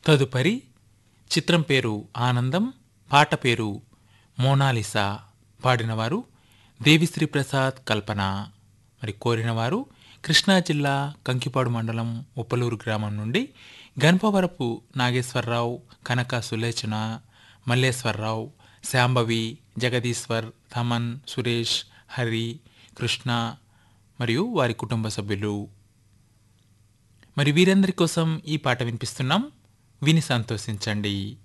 తదుపరి చిత్రం పేరు ఆనందం పాట పేరు మోనాలిసా పాడినవారు దేవిశ్రీ ప్రసాద్ కల్పన మరి కోరినవారు కృష్ణా జిల్లా కంకిపాడు మండలం ఉప్పలూరు గ్రామం నుండి గణపవరపు నాగేశ్వరరావు కనక సులేచన మల్లేశ్వరరావు శాంభవి జగదీశ్వర్ తమన్ సురేష్ హరి కృష్ణ మరియు వారి కుటుంబ సభ్యులు మరి వీరందరి కోసం ఈ పాట వినిపిస్తున్నాం విని సంతోషించండి